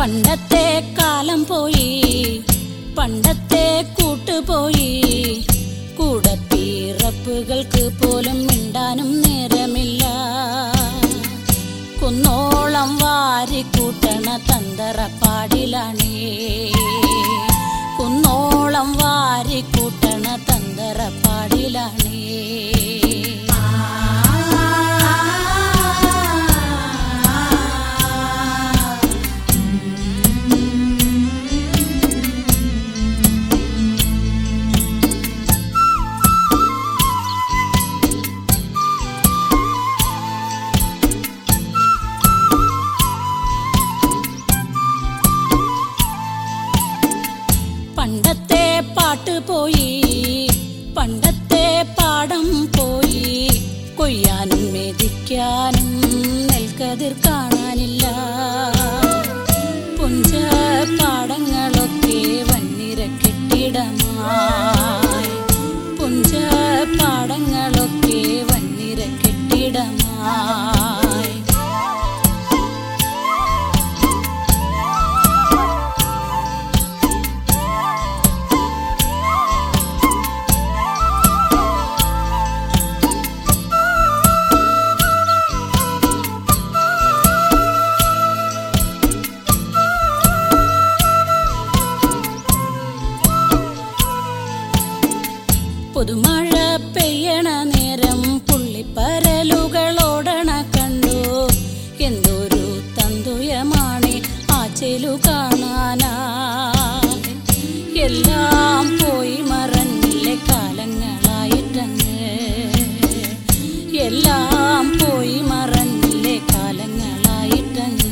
പണ്ടത്തെ കാലം പോയി പണ്ടത്തെ കൂട്ടുപോയി കൂടപ്പീറപ്പുകൾക്ക് പോലും മിണ്ടാനും നേരമില്ല കുന്നോളം വാരി കൂട്ടണ തന്തറപ്പാടിലാണേ കുന്നോളം വാരി കൂട്ടണ തന്തറപ്പാടിലാണേ പണ്ടത്തെ പാട്ട് പോയി പണ്ടത്തെ പാടം പോയി കൊയ്യാനും മെതിക്കാനും നെൽക്കതിർ കാണാനില്ല പുഞ്ച പാടങ്ങളൊക്കെ വന്നിര കെട്ടിടമായി പുഞ്ച പാടങ്ങളൊക്കെ വന്നിര കെട്ടിടമായി പുതുമഴ പെയ്യണ നേരം പുള്ളിപ്പരലുകളോടണ കണ്ടു എന്തൊരു തന്തുയമാണ് ആ ചെലു കാണാനാ എല്ലാം പോയി മറന്നില്ലേ കാലങ്ങളായിട്ടങ്ങ് എല്ലാം പോയി മറന്നില്ലേ കാലങ്ങളായിട്ടങ്ങ്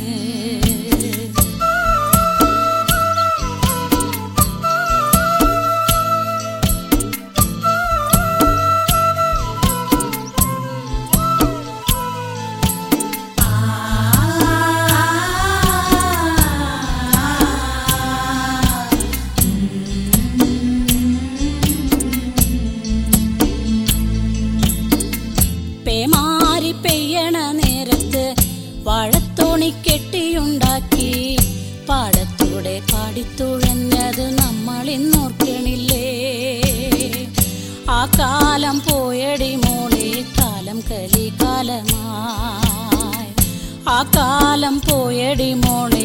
പേമാരി പെയ്യണ നേരത്ത് വാഴത്തോണി കെട്ടിയുണ്ടാക്കി പാടത്തൂടെ പാടിത്തുഴഞ്ഞത് നമ്മൾ ഇന്നോർക്കണില്ലേ ആ കാലം പോയടി മോളെ കാലം കലി കാലമായി ആ കാലം പോയടി മോളെ